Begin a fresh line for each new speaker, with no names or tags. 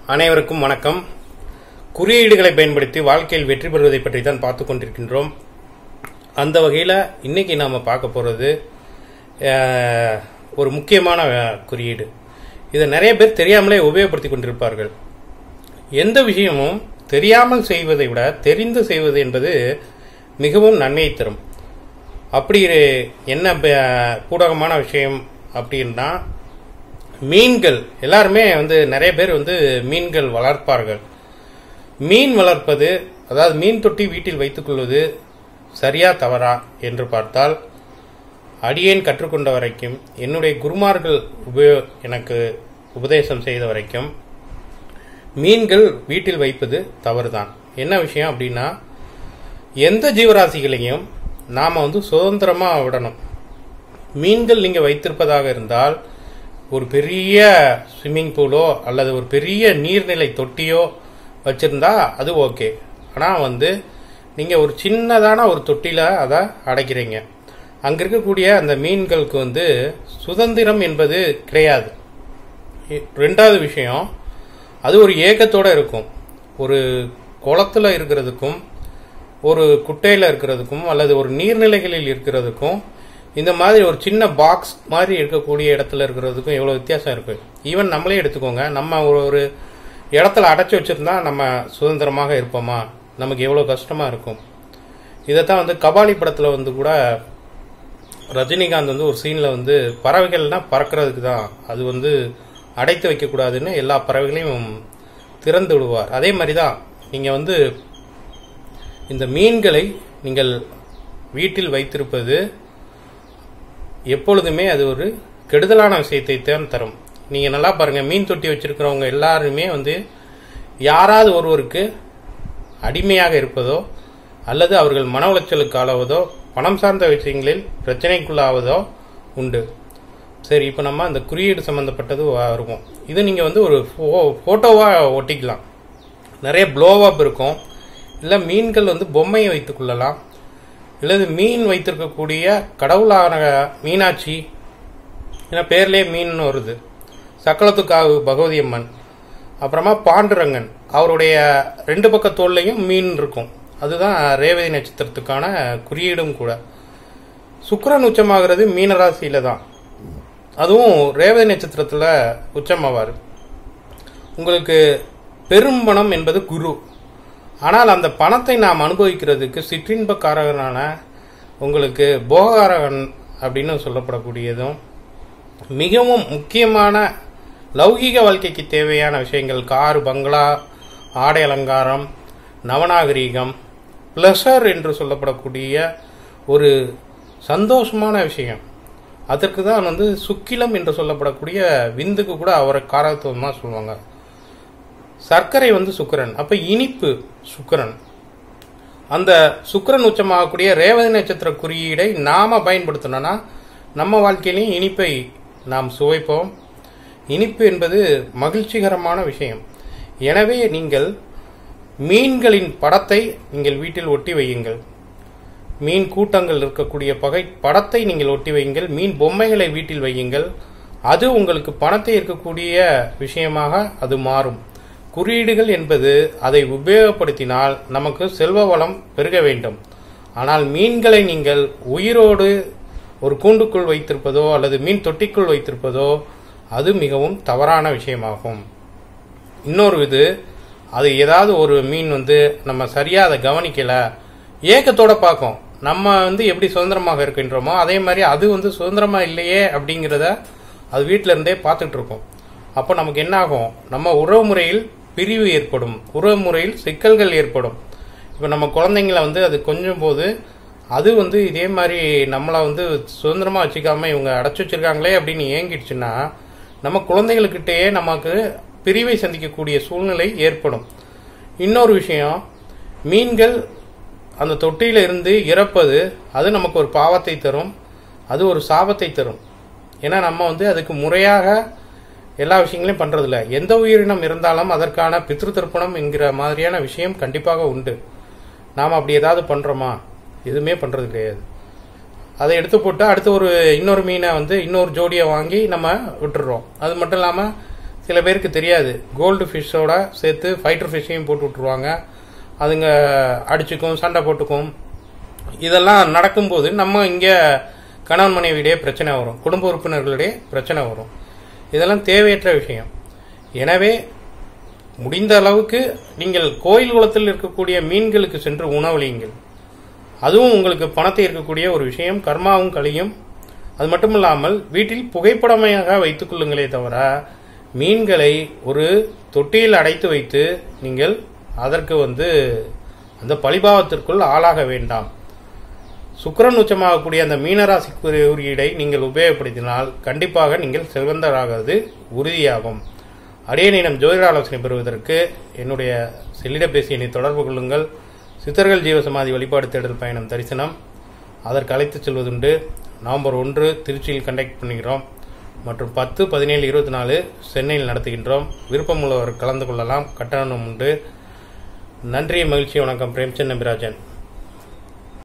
அனைவருக்கும் வணக்கம் குறியீடுகளை பயன்படுத்தி வாழ்க்கையில் வெற்றி பெறுவதை பற்றி தான் பார்த்து கொண்டிருக்கின்றோம் அந்த வகையில் இன்னைக்கு நாம் பார்க்க போகிறது ஒரு முக்கியமான அஹ், குறியீடு இதை நிறைய பேர் தெரியாமலே உபயோகப்படுத்தி கொண்டிருப்பார்கள் எந்த விஷயமும் தெரியாமல் செய்வதை விட தெரிந்து செய்வது என்பது மிகவும் நன்மையை தரும் அப்படி என்ன ப- பூடகமான விஷயம் அப்படின்னா மீன்கள் எல்லாருமே வந்து நிறைய பேர் வந்து மீன்கள் வளர்ப்பார்கள் மீன் வளர்ப்பது அதாவது மீன் தொட்டி வீட்டில் வைத்துக் கொள்வது சரியா தவறா என்று பார்த்தால் அடியேன் கற்றுக்கொண்ட வரைக்கும் என்னுடைய குருமார்கள் உபயோ எனக்கு உபதேசம் செய்த வரைக்கும் மீன்கள் வீட்டில் வைப்பது தவறுதான் என்ன விஷயம் அப்படின்னா எந்த ஜீவராசிகளையும் நாம் வந்து சுதந்திரமா விடணும் மீன்கள் நீங்கள் வைத்திருப்பதாக இருந்தால் ஒரு பெரிய ஸ்விம்மிங் பூலோ அல்லது ஒரு பெரிய நீர்நிலை தொட்டியோ வச்சிருந்தா அது ஓகே ஆனால் வந்து நீங்கள் ஒரு சின்னதான ஒரு தொட்டியில் அதை அடைக்கிறீங்க அங்கே இருக்கக்கூடிய அந்த மீன்களுக்கு வந்து சுதந்திரம் என்பது கிடையாது இ- ரெண்டாவது விஷயம் அது ஒரு ஏக்கத்தோட இருக்கும் ஒரு குளத்துல இருக்கிறதுக்கும் ஒரு குட்டையில் இருக்கிறதுக்கும் அல்லது ஒரு நீர்நிலைகளில் இருக்கிறதுக்கும் இந்த மாதிரி ஒரு சின்ன பாக்ஸ் மாதிரி இருக்கக்கூடிய இடத்துல இருக்கிறதுக்கும் எவ்வளோ வித்தியாசம் இருக்கு ஈவன் நம்மளே எடுத்துக்கோங்க நம்ம ஒரு ஒரு இடத்துல அடைச்சி வச்சிருந்தா நம்ம சுதந்திரமாக இருப்போமா நமக்கு எவ்வளோ கஷ்டமா இருக்கும் இதைத்தான் வந்து கபாலி படத்தில் வந்து கூட ரஜினிகாந்த் வந்து ஒரு சீனில் வந்து பறவைகள்னா பறக்கிறதுக்கு தான் அது வந்து அடைத்து வைக்கக்கூடாதுன்னு எல்லா பறவைகளையும் திறந்து விடுவார் அதே மாதிரி தான் நீங்கள் வந்து இந்த மீன்களை நீங்கள் வீட்டில் வைத்திருப்பது எப்பொழுதுமே அது ஒரு கெடுதலான விஷயத்தை தான் தரும் நீங்கள் நல்லா பாருங்கள் மீன் தொட்டி வச்சிருக்கிறவங்க எல்லாருமே வந்து யாராவது ஒருவருக்கு அடிமையாக இருப்பதோ அல்லது அவர்கள் மன உளைச்சலுக்கு ஆளாவதோ பணம் சார்ந்த விஷயங்களில் பிரச்சனைக்குள்ளாவதோ உண்டு சரி இப்போ நம்ம அந்த குறியீடு சம்மந்தப்பட்டது வ- வருவோம் இது நீங்கள் வந்து ஒரு ஃபோட்டோவாக ஒட்டிக்கலாம் நிறைய ப்ளோவப் இருக்கும் இல்லை மீன்கள் வந்து பொம்மையை வைத்துக் கொள்ளலாம் இல்லது மீன் வைத்திருக்கக்கூடிய கடவுளான மீனாட்சி ஏன்னா பேர்லேயே மீன் வருது சக்கலத்துக்காவு பகவதி அம்மன் அப்புறமா பாண்டுரங்கன் அவருடைய ரெண்டு பக்க தோல்லையும் மீன் இருக்கும் அதுதான் ரேவதி நட்சத்திரத்துக்கான குறியீடும் கூட சுக்கிரன் உச்சமாகிறது மீனராசியில தான் அதுவும் ரேவதி நட்சத்திரத்தில் உச்சமாவார் உங்களுக்கு பெரும் பணம் என்பது குரு ஆனால் அந்த பணத்தை நாம் அனுபவிக்கிறதுக்கு சிற்றின்பக்காரகனான உங்களுக்கு போககாரகன் அப்படின்னு சொல்லப்படக்கூடியதும் மிகவும் முக்கியமான லௌகீக வாழ்க்கைக்கு தேவையான விஷயங்கள் கார் பங்களா ஆடை அலங்காரம் நவநாகரீகம் பிளஷர் என்று சொல்லப்படக்கூடிய ஒரு சந்தோஷமான விஷயம் அதற்கு தான் வந்து சுக்கிலம் என்று சொல்லப்படக்கூடிய விந்துக்கு கூட அவரை காரத்துவம் தான் சொல்லுவாங்க சர்க்கரை வந்து சுக்கிரன் அப்ப இனிப்பு சுக்கிரன் அந்த சுக்கிரன் உச்சமாகக்கூடிய ரேவதி நட்சத்திர குறியீடை நாம பயன்படுத்தணும்னா நம்ம வாழ்க்கையிலையும் இனிப்பை நாம் சுவைப்போம் இனிப்பு என்பது மகிழ்ச்சிகரமான விஷயம் எனவே நீங்கள் மீன்களின் படத்தை நீங்கள் வீட்டில் ஒட்டி வையுங்கள் மீன் கூட்டங்கள் இருக்கக்கூடிய பகை படத்தை நீங்கள் ஒட்டி வையுங்கள் மீன் பொம்மைகளை வீட்டில் வையுங்கள் அது உங்களுக்கு பணத்தை இருக்கக்கூடிய விஷயமாக அது மாறும் குறியீடுகள் என்பது அதை உபயோகப்படுத்தினால் நமக்கு செல்வ வளம் பெருக வேண்டும் ஆனால் மீன்களை நீங்கள் உயிரோடு ஒரு கூண்டுக்குள் வைத்திருப்பதோ அல்லது மீன் தொட்டிக்குள் வைத்திருப்பதோ அது மிகவும் தவறான விஷயமாகும் இன்னொரு இது அது ஏதாவது ஒரு மீன் வந்து நம்ம சரியா அதை கவனிக்கல ஏக்கத்தோட பார்க்கும் நம்ம வந்து எப்படி சுதந்திரமாக இருக்கின்றோமோ அதே மாதிரி அது வந்து சுதந்திரமா இல்லையே அப்படிங்கிறத அது வீட்டில இருந்தே பார்த்துட்டு இருக்கும் அப்போ நமக்கு என்ன ஆகும் நம்ம உறவு முறையில் பிரிவு ஏற்படும் உறவு முறையில் சிக்கல்கள் ஏற்படும் இப்போ நம்ம குழந்தைங்கள வந்து அது கொஞ்சம் போது அது வந்து இதே மாதிரி நம்மளை வந்து சுதந்திரமா வச்சுக்காம இவங்க அடைச்சி வச்சிருக்காங்களே அப்படின்னு ஏங்கிடுச்சுன்னா நம்ம குழந்தைகளுக்கிட்டேயே நமக்கு பிரிவை சந்திக்கக்கூடிய சூழ்நிலை ஏற்படும் இன்னொரு விஷயம் மீன்கள் அந்த தொட்டியில இருந்து இறப்பது அது நமக்கு ஒரு பாவத்தை தரும் அது ஒரு சாபத்தை தரும் ஏன்னா நம்ம வந்து அதுக்கு முறையாக எல்லா விஷயங்களையும் பண்றதில்ல எந்த உயிரினம் இருந்தாலும் அதற்கான பித்ரு தர்ப்பணம் என்கிற மாதிரியான விஷயம் கண்டிப்பாக உண்டு நாம் அப்படி ஏதாவது பண்றோமா எதுவுமே பண்றது கிடையாது அதை எடுத்து போட்டு அடுத்து ஒரு இன்னொரு மீனை வந்து இன்னொரு ஜோடியை வாங்கி நம்ம விட்டுடுறோம் அது மட்டும் இல்லாமல் சில பேருக்கு தெரியாது கோல்டு ஃபிஷ்ஷோட சேர்த்து ஃபைட்டர் ஃபிஷ்ஷையும் போட்டு விட்ருவாங்க அதுங்க அடிச்சுக்கும் சண்டை போட்டுக்கும் இதெல்லாம் நடக்கும்போது நம்ம இங்கே கணவன் மனைவியிடையே பிரச்சனை வரும் குடும்ப உறுப்பினர்களிடையே பிரச்சனை வரும் இதெல்லாம் தேவையற்ற விஷயம் எனவே முடிந்த அளவுக்கு நீங்கள் கோயில் குளத்தில் இருக்கக்கூடிய மீன்களுக்கு சென்று உணவளியுங்கள் அதுவும் உங்களுக்கு பணத்தை இருக்கக்கூடிய ஒரு விஷயம் கர்மாவும் கழியும் அது மட்டும் இல்லாமல் வீட்டில் புகைப்படமாக வைத்துக் கொள்ளுங்களே தவிர மீன்களை ஒரு தொட்டியில் அடைத்து வைத்து நீங்கள் அதற்கு வந்து அந்த பழிபாவத்திற்குள் ஆளாக வேண்டாம் சுக்கிரன் உச்சமாகக்கூடிய அந்த மீனராசி குறியீடை நீங்கள் உபயோகப்படுத்தினால் கண்டிப்பாக நீங்கள் செல்வந்தராகிறது உறுதியாகும் அடியனிடம் ஜோதிட ஆலோசனை பெறுவதற்கு என்னுடைய செல்லிடப்பேசி எண்ணை தொடர்பு கொள்ளுங்கள் சித்தர்கள் ஜீவசமாதி வழிபாடு தேடல் பயணம் தரிசனம் அதற்கு அழைத்துச் செல்வதுண்டு நவம்பர் ஒன்று திருச்சியில் கண்டக்ட் பண்ணுகிறோம் மற்றும் பத்து பதினேழு இருபத்தி நாலு சென்னையில் நடத்துகின்றோம் விருப்பமுள்ளவர் கலந்து கொள்ளலாம் கட்டணம் உண்டு நன்றி மகிழ்ச்சி வணக்கம் பிரேம்சந்த் நம்பிராஜன்